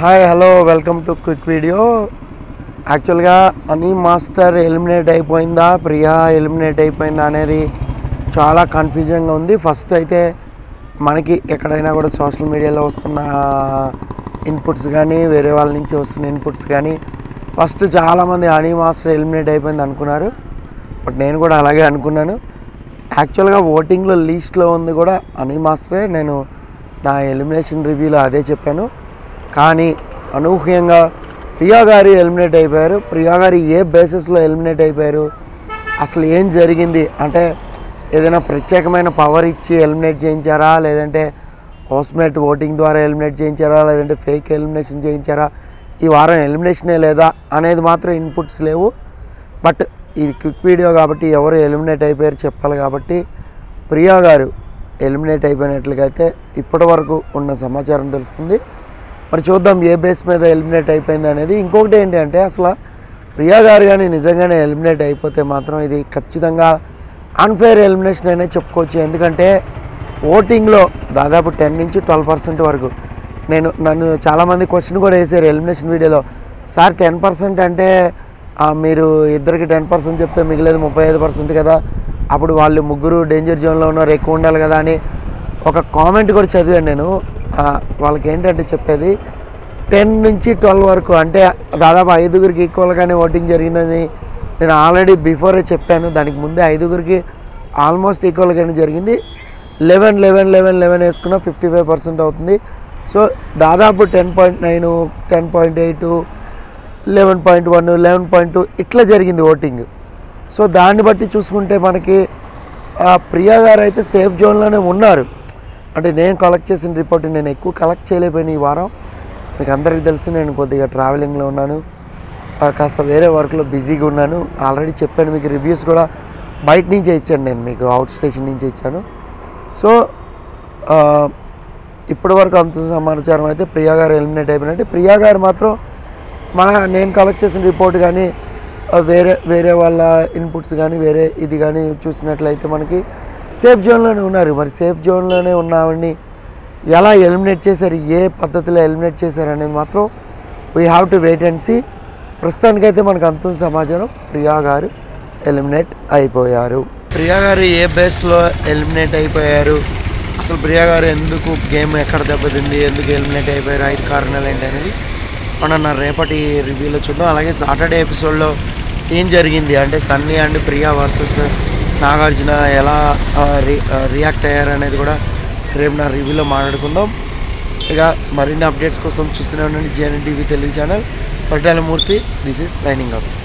hi hello welcome to quick video యాక్చువల్గా అని master eliminate అయిపోయిందా ప్రియా ఎలిమినేట్ అయిపోయిందా అనేది చాలా కన్ఫ్యూజన్గా ఉంది ఫస్ట్ అయితే మనకి ఎక్కడైనా కూడా సోషల్ మీడియాలో వస్తున్న ఇన్పుట్స్ కానీ వేరే వాళ్ళ నుంచి వస్తున్న ఇన్పుట్స్ కానీ ఫస్ట్ చాలామంది హనీ మాస్టర్ ఎలిమినేట్ అయిపోయింది అనుకున్నారు బట్ నేను కూడా అలాగే అనుకున్నాను యాక్చువల్గా ఓటింగ్లో లీస్ట్లో ఉంది కూడా హనీ మాస్టరే నేను నా ఎలిమినేషన్ రివ్యూలో అదే చెప్పాను కానీ అనూహ్యంగా ప్రియా గారు ఎలిమినేట్ అయిపోయారు ప్రియా గారు ఏ బేసిస్లో ఎలిమినేట్ అయిపోయారు అసలు ఏం జరిగింది అంటే ఏదైనా ప్రత్యేకమైన పవర్ ఇచ్చి ఎలిమినేట్ చేయించారా లేదంటే హౌస్మేట్ ఓటింగ్ ద్వారా ఎలిమినేట్ చేయించారా లేదంటే ఫేక్ ఎలిమినేషన్ చేయించారా ఈ వారం ఎలిమినేషనే లేదా అనేది మాత్రం ఇన్పుట్స్ లేవు బట్ ఇది క్విక్ వీడియో కాబట్టి ఎవరు ఎలిమినేట్ అయిపోయారు చెప్పాలి కాబట్టి ప్రియా గారు ఎలిమినేట్ అయిపోయినట్లుగా అయితే ఇప్పటి వరకు ఉన్న సమాచారం తెలుస్తుంది మరి చూద్దాం ఏ బేస్ మీద ఎలిమినేట్ అయిపోయింది అనేది ఇంకొకటి ఏంటి అంటే అసలు ప్రియా గారు కానీ నిజంగానే ఎలిమినేట్ అయిపోతే మాత్రం ఇది ఖచ్చితంగా అన్ఫేర్ ఎలిమినేషన్ అనే చెప్పుకోవచ్చు ఎందుకంటే ఓటింగ్లో దాదాపు టెన్ నుంచి ట్వెల్వ్ పర్సెంట్ వరకు నేను నన్ను చాలామంది క్వశ్చన్ కూడా వేసారు ఎలిమినేషన్ వీడియోలో సార్ టెన్ పర్సెంట్ అంటే ఆ, మీరు ఇద్దరికి టెన్ పర్సెంట్ చెప్తే మిగిలేదు ముప్పై ఐదు పర్సెంట్ కదా అప్పుడు వాళ్ళు ముగ్గురు డేంజర్ జోన్లో ఉన్నారు ఎక్కువ ఉండాలి కదా అని ఒక కామెంట్ కూడా చదివాను నేను ఆ, వాళ్ళకి ఏంటంటే చెప్పేది టెన్ నుంచి ట్వెల్వ్ వరకు అంటే దాదాపు ఐదుగురికి ఈక్వల్గానే ఓటింగ్ జరిగిందని నేను ఆల్రెడీ బిఫోరే చెప్పాను దానికి ముందే ఐదుగురికి ఆల్మోస్ట్ ఈక్వల్గానే జరిగింది లెవెన్ లెవెన్ లెవెన్ లెవెన్ వేసుకున్న ఫిఫ్టీ ఫైవ్ పర్సెంట్ అవుతుంది సో దాదాపు ten point nine ten point eight eleven point one eleven point two ఇట్లా జరిగింది ఓటింగ్ సో దాన్ని బట్టి చూసుకుంటే మనకి ఆ, ప్రియా గారు అయితే సేఫ్ జోన్లోనే ఉన్నారు అంటే నేను కలెక్ట్ చేసిన రిపోర్ట్ నేను ఎక్కువ కలెక్ట్ చేయలేకపోయిన ఈ వారం మీకు అందరికీ తెలుసు నేను కొద్దిగా ట్రావెలింగ్లో ఉన్నాను ఆ, కాస్త వేరే వర్క్లో బిజీగా ఉన్నాను ఆల్రెడీ చెప్పాను మీకు రివ్యూస్ కూడా బయట నుంచే ఇచ్చాను నేను మీకు అవుట్ స్టేషన్ నుంచే ఇచ్చాను సో ఆ, ఇప్పటి వరకు అంత సమాచారం అయితే ప్రియా గారు ఎలిమినేట్ అయిపోయినట్టు ప్రియా గారు మాత్రం మన నేను కలెక్ట్ చేసిన రిపోర్ట్ కానీ ఆ, వేరే వేరే వాళ్ళ ఇన్పుట్స్ కానీ వేరే ఇది కానీ చూసినట్లయితే మనకి సేఫ్ జోన్లోనే ఉన్నారు మరి సేఫ్ జోన్లోనే ఉన్నామని ఎలా ఎలిమినేట్ చేశారు ఏ పద్ధతిలో ఎలిమినేట్ చేశారు అనేది మాత్రం we have to wait and see ప్రస్తుతానికైతే మనకు అంత సమాచారం ప్రియా గారు ఎలిమినేట్ అయిపోయారు ప్రియా గారు ఏ బేస్లో ఎలిమినేట్ అయిపోయారు అసలు ప్రియా గారు ఎందుకు గేమ్ ఎక్కడ దెబ్బతింది ఎందుకు ఎలిమినేట్ అయిపోయారు ఐదు కారణాలు ఏంటి అనేది మనం నా రేపటి రివ్యూలో చూద్దాం అలాగే సాటర్డే ఎపిసోడ్లో ఏం జరిగింది అంటే సన్నీ అండ్ ప్రియా వర్సెస్ నాగార్జున ఎలా ఆ, రి ఆ, రియాక్ట్ అయ్యారు అనేది కూడా రేపు నా రివ్యూలో మాట్లాడుకుందాం ఇక మరిన్ని అప్డేట్స్ కోసం చూస్తూనే ఉండండి JN TV Telugu channel Pattala Murthy this is signing up